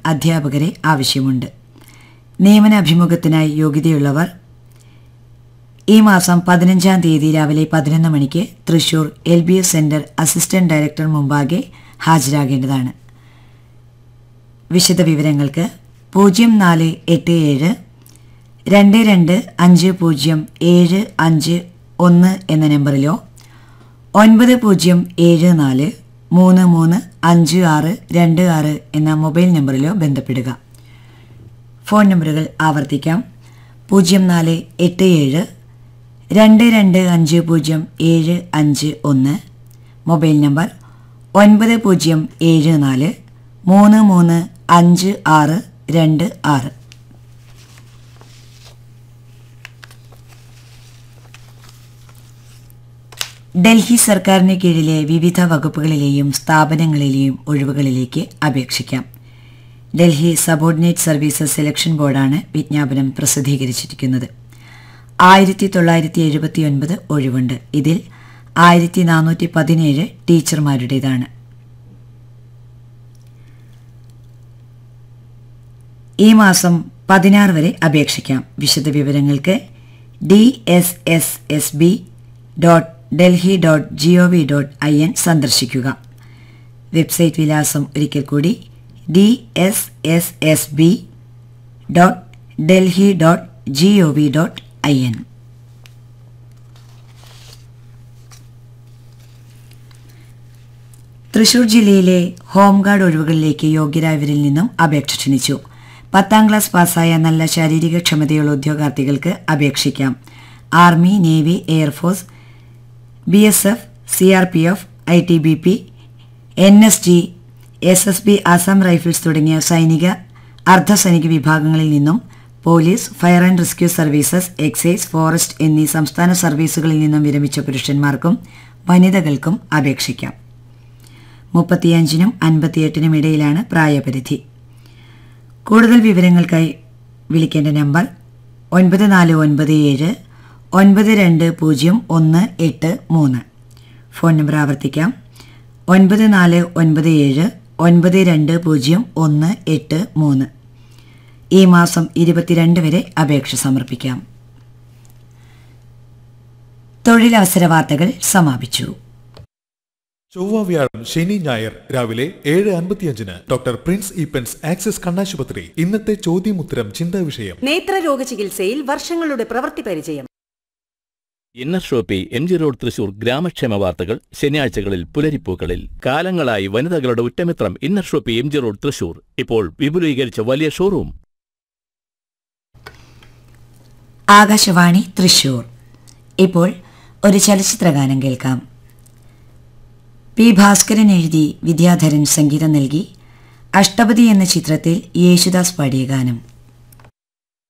അധ്യാപകരെ ആവശ്യമുണ്ട് നിയമന അഭിമുഖത്തിനായി യോഗ്യതയുള്ളവർ ഈ മാസം പതിനഞ്ചാം തീയതി രാവിലെ പതിനൊന്ന് മണിക്ക് Thrissur L B S centre assistant director മുമ്പാകെ ഹാജരാകേണ്ടതാണ് വിശദവിവരങ്ങൾക്ക് പൂജ്യം നാല് എട്ട് ഏഴ് രണ്ട് രണ്ട് അഞ്ച് പൂജ്യം ഏഴ് അഞ്ച് ഒന്ന് എന്ന നമ്പറിലോ ഒൻപത് പൂജ്യം ഏഴ് നാല് മൂന്ന് മൂന്ന് അഞ്ച് ആറ് രണ്ട് ആറ് എന്ന മൊബൈൽ നമ്പറിലോ ബന്ധപ്പെടുക ഫോൺ നമ്പറുകൾ ആവർത്തിക്കാം പൂജ്യം നാല് എട്ട് ഏഴ് രണ്ട് രണ്ട് അഞ്ച് പൂജ്യം ഏഴ് അഞ്ച് ഒന്ന് മൊബൈൽ നമ്പർ ഒൻപത് പൂജ്യം ഏഴ് നാല് മൂന്ന് മൂന്ന് അഞ്ച് ആറ് രണ്ട് ആറ് ഡൽഹി സർക്കാരിന് കീഴിലെ വിവിധ വകുപ്പുകളിലെയും സ്ഥാപനങ്ങളിലെയും ഒഴിവുകളിലേക്ക് അപേക്ഷിക്കാം ഡൽഹി സബോർഡിനേറ്റ് സർവീസസ് സെലക്ഷൻ ബോർഡാണ് വിജ്ഞാപനം പ്രസിദ്ധീകരിച്ചിരിക്കുന്നത് ആയിരത്തി തൊള്ളായിരത്തി എഴുപത്തി ഒൻപത് ഒഴിവുണ്ട് ഇതിൽ ആയിരത്തി നാനൂറ്റി പതിനേഴ് ടീച്ചർമാരുടേതാണ് ഈ മാസം പതിനാറ് വരെ അപേക്ഷിക്കാം വിശദവിവരങ്ങൾക്ക് D S S S B dot Delhi dot G O V dot I N സന്ദർശിക്കുക വെബ്സൈറ്റ് വിലാസം ഒരിക്കൽ കൂടി D S S S B dot Delhi dot G O V dot I N Thrissur ജില്ലയിലെ ഹോംഗാർഡ് ഒഴിവുകളിലേക്ക് യോഗ്യരായവരിൽ നിന്നും അപേക്ഷ ക്ഷണിച്ചു പത്താം ക്ലാസ് പാസ്സായ നല്ല ശാരീരിക ക്ഷമതയുള്ള ഉദ്യോഗാർത്ഥികൾക്ക് അപേക്ഷിക്കാം army navy air force B S F C R P F I T B P N S G S S B Assam rifles തുടങ്ങിയ സൈനിക അർദ്ധസൈനിക വിഭാഗങ്ങളിൽ നിന്നും police fire and rescue services excise forest എന്നീ സംസ്ഥാന സർവീസുകളിൽ നിന്നും വിരമിച്ച പുരുഷന്മാർക്കും വനിതകൾക്കും അപേക്ഷിക്കാം മുപ്പത്തിയഞ്ചിനും അൻപത്തിയെട്ടിനും ഇടയിലാണ് പ്രായപരിധി കൂടുതൽ വിവരങ്ങൾക്കായി വിളിക്കേണ്ട നമ്പർ ഒൻപത് നാല് ഒൻപത് ഏഴ് ഒൻപത് രണ്ട് പൂജ്യം ഒന്ന് എട്ട് മൂന്ന് ഫോൺ നമ്പർ ആവർത്തിക്കാം ഒൻപത് നാല് ഒൻപത് ഏഴ് ഒൻപത് രണ്ട് പൂജ്യം ഒന്ന് എട്ട് മൂന്ന് ഈ മാസം ഇരുപത്തിരണ്ട് വരെ അപേക്ഷ സമർപ്പിക്കാം തൊഴിലവസര വാർത്തകൾ സമാപിച്ചു ചൊവ്വ വ്യാഴം ശനി ഞായർ രാവിലെ ഏഴ് അൻപത്തിയഞ്ചിന് ഡോക്ടർ പ്രിൻസ് ഈപ്പൻസ് ആക്സിസ് കണ്ണാശുപത്രി ഇന്നത്തെ ചോദ്യമുത്തരം ചിന്താ വിഷയം നേത്രരോഗ ചികിത്സയിൽ വർഷങ്ങളുടെ പ്രവൃത്തി പരിചയം inner shoppy M G road Thrissur ഗ്രാമക്ഷേമ വാർത്തകൾ ശനിയാഴ്ചകളിൽ പുലരിപ്പൂക്കളിൽ കാലങ്ങളായി വനിതകളുടെ ഉറ്റമിത്രം inner shoppy M G road Thrissur ഇപ്പോൾ വിപുലീകരിച്ച വലിയ ഷോറൂം ആകാശവാണി തൃശൂർ ഇപ്പോൾ ഒരു ചലച്ചിത്രഗാനം കേൾക്കാം പി ഭാസ്കരൻ എഴുതി വിദ്യാധരൻ സംഗീതം നൽകി അഷ്ടപതി എന്ന ചിത്രത്തിൽ യേശുദാസ് പാടിയ ഗാനം